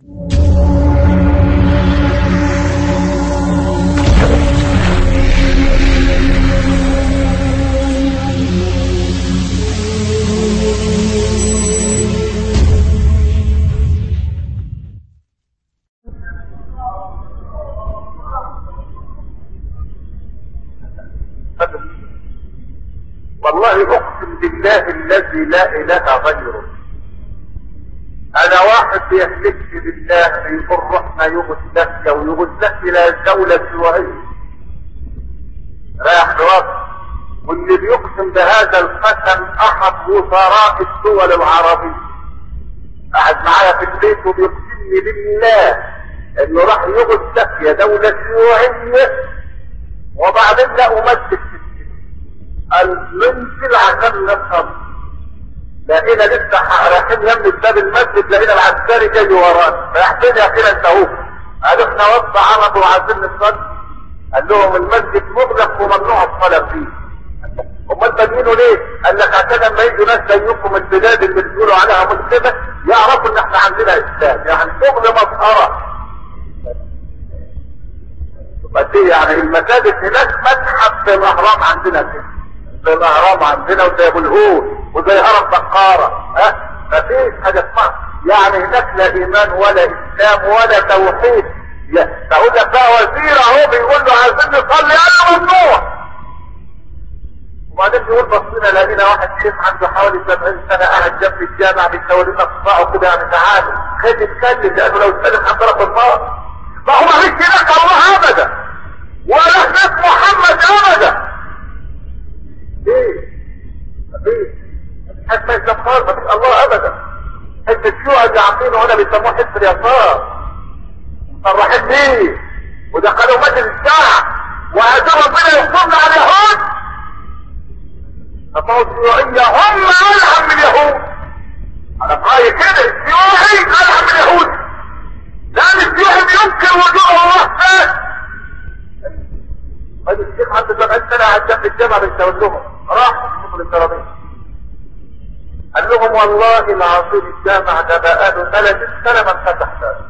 والله اقسم بالله الذي لا اله غيره انا واحد بيهلك بالله بيقول رحنا يوم الدفية ويوم الدفية لا دولة سوائية رايح لوقت واللي بيقسم بهذا القسم احد وزراء الدول العربية قاعد معايا في البيت وبيقسمني بالله انه راح يوم الدفية دولة سوائية وبعدين لقوا مسجد في المنزل عشان نفهم لقينا لسه رايحين يم باب المسجد لقينا العسكري جاي ورانا رايحين يا اخينا انت اهو عرفنا وسط عرب وعايزين نصلي قال لهم المسجد مغلق وممنوع الصلاه فيه امال بنينه ليه؟ قال لك عشان لما يجوا ناس زيكم البلاد اللي بتقولوا عليها مسلمه يعرفوا ان احنا عندنا اسلام يعني شغل مسخره بس يعني المساجد هناك متحف في الاهرام عندنا كده زي الاهرام عندنا وزي ابو الهول وزي هرم بقارة ها مفيش حاجة اسمها يعني هناك لا ايمان ولا اسلام ولا توحيد تقول لك بقى وزير اهو بيقول له عايزين نصلي قال له ممنوع وبعدين بيقول بصينا لقينا واحد شيخ عنده حوالي 70 سنة قاعد جنب الجامع بيشاور لنا صباعه كده يعني تعالوا خد اتكلم لانه لو اتكلم هنضرب بالنار ما هو مفيش هناك الله ابدا ولا هناك محمد ابدا ايه مفيش حتى ما يسمار مفيش الله ابدا حتى الشيوعة اللي عاملينه هنا بيسموه حزب اليسار مصرحين بيه ودخلوا مجلس الشعب وعايزين ربنا ينصرنا على اليهود فما الشيوعية هم ألهم من اليهود على رأيي كده الشيوعي ألهم من اليهود لأن الشيوعي بينكر وجود الله بس هذا الشيخ عنده 70 سنة على جنب الجامعة بيشاور لهم راح يشوفوا الترابيزه قال لهم والله العظيم الجامع ده بقاله 30 سنة ما انفتح تاني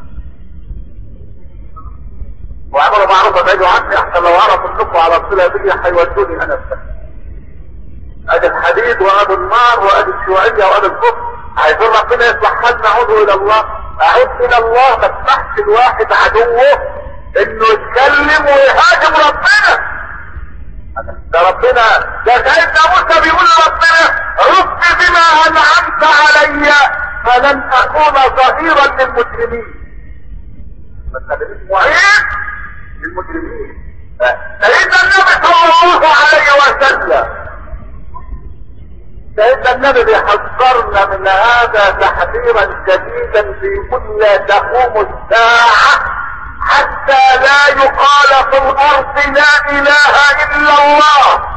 وعملوا معروف ابعدوا عني احسن لو عرفوا انكم على الصلة دي هيودوني انا السنة ادي الحديد وادي النار وادي الشيوعية وادي الكفر عايزين ربنا يصلح حالنا عودوا الى الله اعود الى الله ما تسمحش الواحد عدوه انه يتكلم ويهاجم ربنا ده ربنا ده سيدنا موسى بيقول لربنا رب بما انعمت علي فلن اكون ظهيرا للمجرمين ما تخلينيش معين للمجرمين سيدنا النبي صلى الله عليه وسلم سيدنا النبي بيحذرنا من هذا تحذيرا شديدا بيقول لا تقوم الساعه حتى لا يقال في الارض لا اله الا الله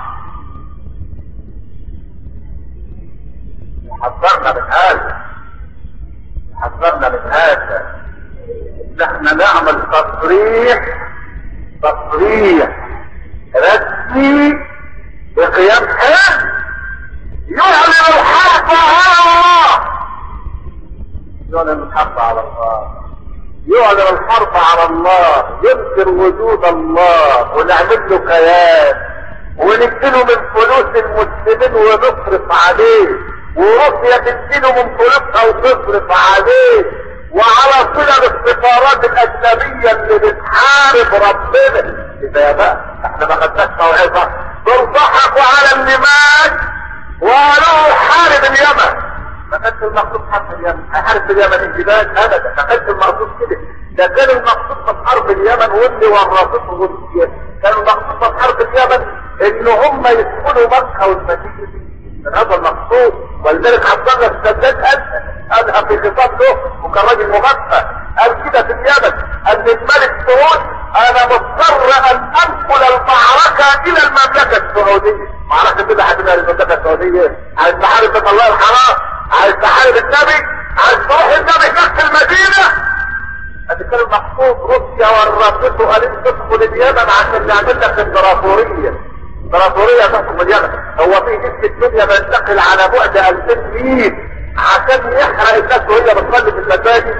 حذرنا من هذا حذرنا من هذا نحن نعمل تصريح تصريح رسمي بقيام حزب يعلن الحرب على الله يعلن الحرب على الله يعلن الحرب على الله ينكر وجود الله ونعمل له كيان ونديله من فلوس المسلمين ونصرف عليه وروسيا تديله من فلوسها وتصرف عليه وعلى صلة السفارات الأجنبية اللي بتحارب ربنا كده يا بقى احنا ما خدناش موعظة دول ضحكوا على النماذج وقالوا حارب اليمن ما كانش المقصود حرب اليمن هيحارب اليمن انتباه ابدا ما كانش المقصود كده ده كان المقصود من حرب اليمن واللي ورطته روسيا كان المقصود من حرب اليمن ان هم يدخلوا مكه والمدينه كان هذا المقصود ولذلك عبد الله السداد قال قالها في خطاب له وكان راجل مغفى قال كده في اليمن ان الملك سعود انا مضطر ان انقل المعركه الى المملكه السعوديه معركه كده هتبقى المملكه السعوديه عايز تحارب بيت الله الحرام عايز تحارب النبي عايز تروح النبي نفس المدينة ادي كان المقصود روسيا ورطته قال تدخل اليمن عشان نعمل لك امبراطورية امبراطورية تحكم اليمن هو في جسم الدنيا بينتقل على بعد 2000 ميل عشان يحرق الناس وهي بتصلي في المساجد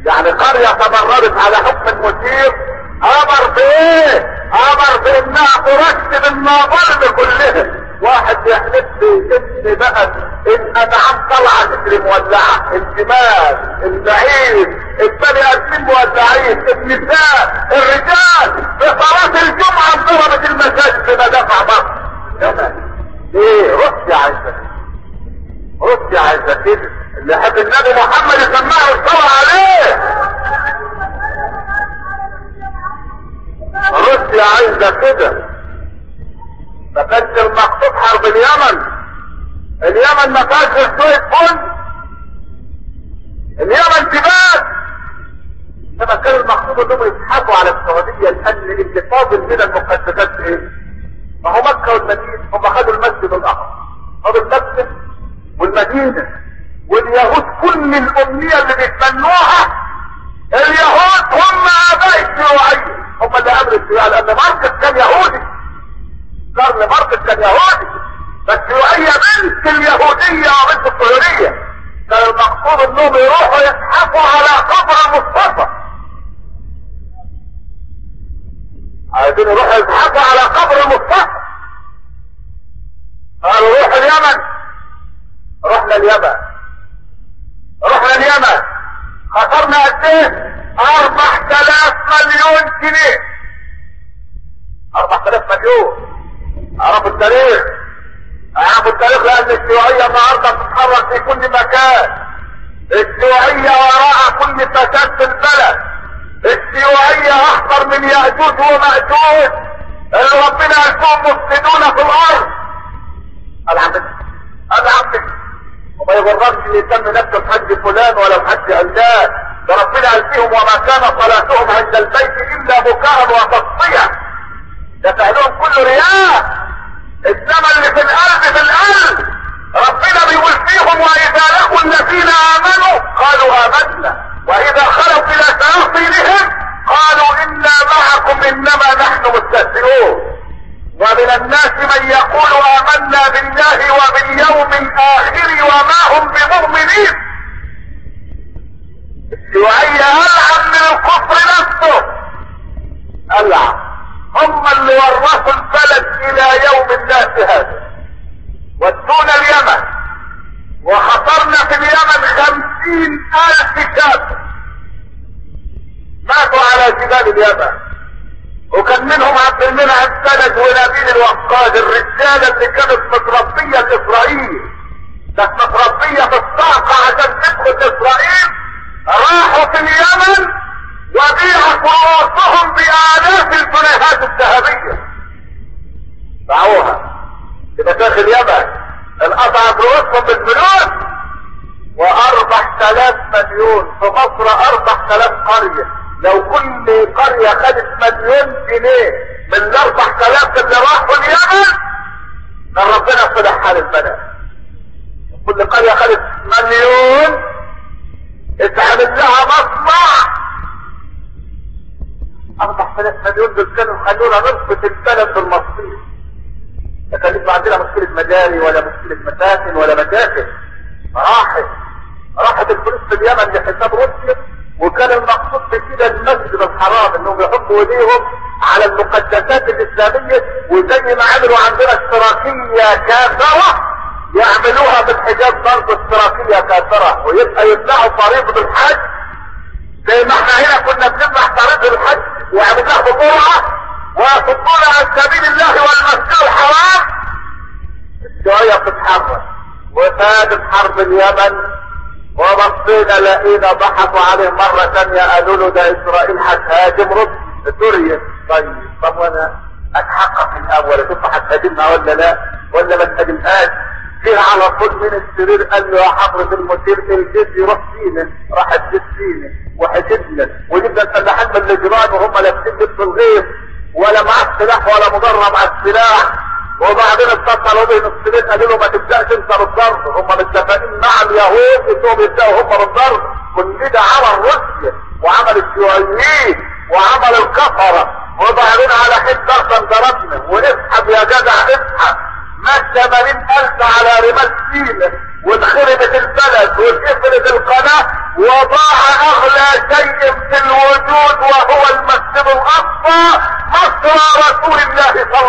يعني قرية تمردت على حكم المشير امر بايه امر بانها ترتب النظام كلها واحد يحلف لي ان بقى الانعام طالعه تجري مولعه الجمال البعيد البني ادمين مولعين النساء الرجال في صلاه الجمعه انضربت المساجد في مدافع مصر ايه روسيا عايزه روسيا عايزه كده اللي يحب النبي محمد يسمعه الصلاه عليه روسيا عايزه كده ما كانش المقصود حرب اليمن اليمن ما كانش شويه فل اليمن جبال انما كان المقصود انهم يضحكوا على السعوديه لان اللي فاضل من المقدسات ايه؟ ما هو مكه والمدينه هم خدوا المسجد الاقصى خدوا المسجد والمدينه واليهود كل الامنيه اللي بيتمنوها اليهود هم اباء الشيوعيه هم اللي امروا الشيوعيه لان ماركس كان يهودي كارل ماركس كان يهودي بس الشيوعيه بنت اليهوديه وبنت الصهيونيه كان المقصود انهم يروحوا يزحفوا على قبر مصطفى عايزين يروحوا يزحفوا على قبر مصطفى قالوا روح اليمن رحنا اليمن رحنا اليمن خسرنا قد ايه؟ اربع تلاف مليون جنيه اربع تلاف مليون اعرفوا التاريخ اعرفوا التاريخ لان الشيوعية النهاردة بتتحرك في كل مكان الشيوعية وراء كل فساد في البلد الشيوعية اخطر من يأجوج ومأجوج اللي ربنا يكون مفسدون في الارض الحمد الحمد وما يغررش اللي يسمي نفسه بحج فلان ولا بحج علان ده ربنا قال فيهم وما كان صلاتهم عند البيت الا بكاء وتصفيه ده فعلهم كله رياء انما اللي في القلب في القلب ربنا بيقول فيهم واذا لقوا الذين امنوا قالوا امنا واذا خلوا الى شياطينهم قالوا انا معكم انما نحن مستهزئون ومن الناس من يقول امنا بالله وباليوم الاخر وما هم بمؤمنين الشيوعية العن من الكفر نفسه العن هم اللي ورثوا البلد الى يوم الناس هذا ودونا اليمن وخطرنا في اليمن خمسين الف شاب ماتوا على جبال اليمن وكان منهم عبد المنعم سند ونبيل الوقاد الرجالة اللي كانت متربية لاسرائيل كانت متربية في الصعقة عشان تدخل اسرائيل راحوا في اليمن وبيعت رؤوسهم بآلاف الجنيهات الذهبية باعوها يبقى داخل اليمن انقطعت رؤوسهم بالفلوس واربع تلاف مليون في مصر اربع تلاف قرية لو كل قرية خدت مليون جنيه من الاربع تلاف اللي راحوا اليمن كان ربنا صلح حال البلد كل قرية خدت مليون اتعمل لها مصنع اربع تلاف مليون دول كانوا خلونا نصبت البلد المصرية ما كان يبقى عندنا مشكلة مجاري ولا مشكلة مساكن ولا مشاكل راحت راحت الفلوس في اليمن لحساب روسيا وكان المقصود في كده المسجد الحرام انهم يحطوا ايديهم على المقدسات الاسلامية وزي ما عملوا عندنا اشتراكية كافرة يعملوها بالحجاب برضه اشتراكية كافرة ويبقى يمنعوا فريضة الحج زي ما احنا هنا كنا بنمنع فريضة الحج وعملناها بقرعة ويصدون عن سبيل الله والمسجد الحرام الشوية بتتحرك وفادت حرب اليمن وبصينا لقينا ضحكوا عليه مرة تانية قالوا له ده اسرائيل هتهاجم روسيا سوريا طيب طب وانا اتحقق الاول اشوف هتهاجمها ولا لا ولا ما تهاجمهاش جه على طول من السرير قال له يا حضرة المشير الجيش يروح فينا راح الجيش فينا وحشدنا وجبنا الفلاحين من الجيران وهم لابسين لبس الغيظ ولا معاه سلاح ولا مدرب على السلاح وبعدين اتصلوا بين السنين قالوا له ما تبداش انت بالضرب هم متفقين مع اليهود انهم يبداوا هم بالضرب كل ده عمل روسيا وعمل الشيوعيين وعمل الكفره وبعدين على حين ضربا ضربنا واسحب يا جدع اسحب مات 80000 على رمال سينا واتخربت البلد واتقفلت القناه وضاع اغلى شيء في الوجود وهو المسجد الاقصى مصر رسول الله صلى